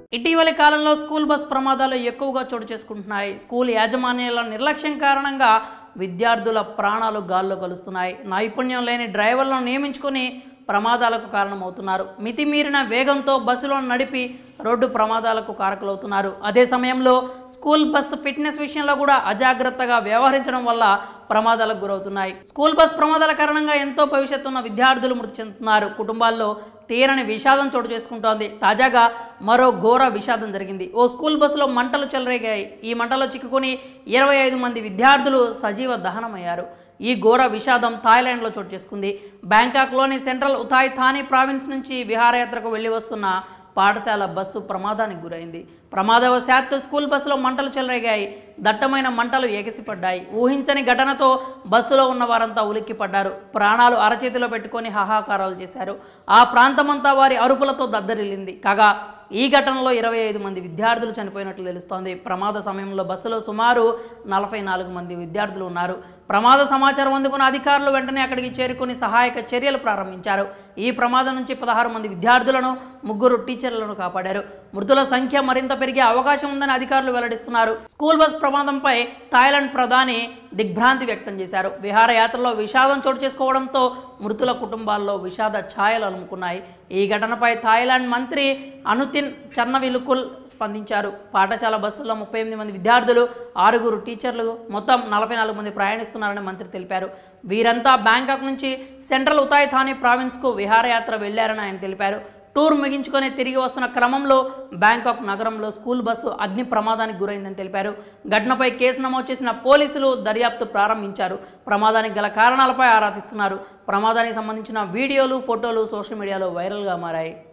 ఇటీవలి కాలంలో school bus ప్రమాదాలు ఎక్కువగా చోటు చేసుకుంటున్నాయి స్కూల్ యాజమాన్యాల నిర్లక్ష్యం కారణంగా విద్యార్థుల ప్రాణాలు గాల్లో కలుస్తున్నాయి నైపుణ్యం లేని డ్రైవర్లను నియమించుకొని ప్రమాదాలకు కారణమవుతున్నారు మితిమీరిన వేగంతో బస్సులను నడిపి రోడ్డు ప్రమాదాలకు కారకులవుతున్నారు అదే సమయంలో స్కూల్ బస్ ఫిట్నెస్ విషయంలో కూడా అజాగ్రత్తగా వ్యవహరించడం వల్ల ప్రమాదాలకు గురవుతున్నాయి స్కూల్ బస్ ప్రమాదాల కారణంగా ఎంతో భవిష్యత్తు ఉన్న విద్యార్థులు మృతి చెందుతున్నారు కుటుంబాల్లో తీరని విషాదం చోటు చేసుకుంటోంది తాజాగా మరో ఘోర విషాదం జరిగింది ఓ స్కూల్ బస్సులో మంటలు చెలరేగాయి ఈ మంటలో చిక్కుకుని ఇరవై ఐదు మంది విద్యార్థులు సజీవ దహనమయ్యారు ఈ ఘోర విషాదం థాయిలాండ్లో చోటు చేసుకుంది బ్యాంకాక్లోని సెంట్రల్ ఉథాయ్ థానీ ప్రావిన్స్ నుంచి విహారయాత్రకు వెళ్ళి వస్తున్న పాఠశాల బస్సు ప్రమాదానికి గురైంది ప్రమాదవశాత్తు స్కూల్ బస్సులో మంటలు చెలరేగాయి దట్టమైన మంటలు ఎగసిపడ్డాయి ఊహించని ఘటనతో బస్సులో ఉన్న వారంతా ఉలిక్కిపడ్డారు ప్రాణాలు అరచేతిలో పెట్టుకొని హాహాకారాలు చేశారు ఆ ప్రాంతమంతా వారి అరుపులతో దద్దరిల్లింది కాగా ఈ ఘటనలో ఇరవై ఐదు మంది విద్యార్థులు చనిపోయినట్లు తెలుస్తోంది ప్రమాద సమయంలో బస్సులో సుమారు నలభై నాలుగు మంది విద్యార్థులు ఉన్నారు ప్రమాద సమాచారం అందుకున్న అధికారులు వెంటనే అక్కడికి చేరుకుని సహాయక చర్యలు ప్రారంభించారు ఈ ప్రమాదం నుంచి పదహారు మంది విద్యార్థులను ముగ్గురు టీచర్లను కాపాడారు మృతుల సంఖ్య మరింత పెరిగే అవకాశం ఉందని అధికారులు వెల్లడిస్తున్నారు స్కూల్ బస్ ప్రమాదంపై థాయిలాండ్ ప్రధాని దిగ్భ్రాంతి వ్యక్తం చేశారు విహారయాత్రలో విషాదం చోటు చేసుకోవడంతో మృతుల కుటుంబాల్లో విషాద ఛాయలు అలుముకున్నాయి ఈ ఘటనపై థాయిలాండ్ మంత్రి అనుతిన్ చన్నవిలుకుల్ స్పందించారు పాఠశాల బస్సులో ముప్పై ఎనిమిది మంది విద్యార్థులు ఆరుగురు టీచర్లు మొత్తం నలభై నాలుగు మంది ప్రయాణిస్తున్నారని మంత్రి తెలిపారు వీరంతా బ్యాంకాక్ నుంచి సెంట్రల్ ఉతాయ్ థానీ ప్రావిన్స్కు విహారయాత్ర వెళ్లారని ఆయన తెలిపారు టూర్ ముగించుకొని తిరిగి వస్తున్న క్రమంలో బ్యాంకాక్ నగరంలో స్కూల్ బస్సు అగ్ని ప్రమాదానికి గురైందని తెలిపారు ఘటనపై కేసు నమోదు చేసిన పోలీసులు దర్యాప్తు ప్రారంభించారు ప్రమాదానికి గల కారణాలపై ఆరా తీస్తున్నారు ప్రమాదానికి సంబంధించిన వీడియోలు ఫోటోలు సోషల్ మీడియాలో వైరల్గా మారాయి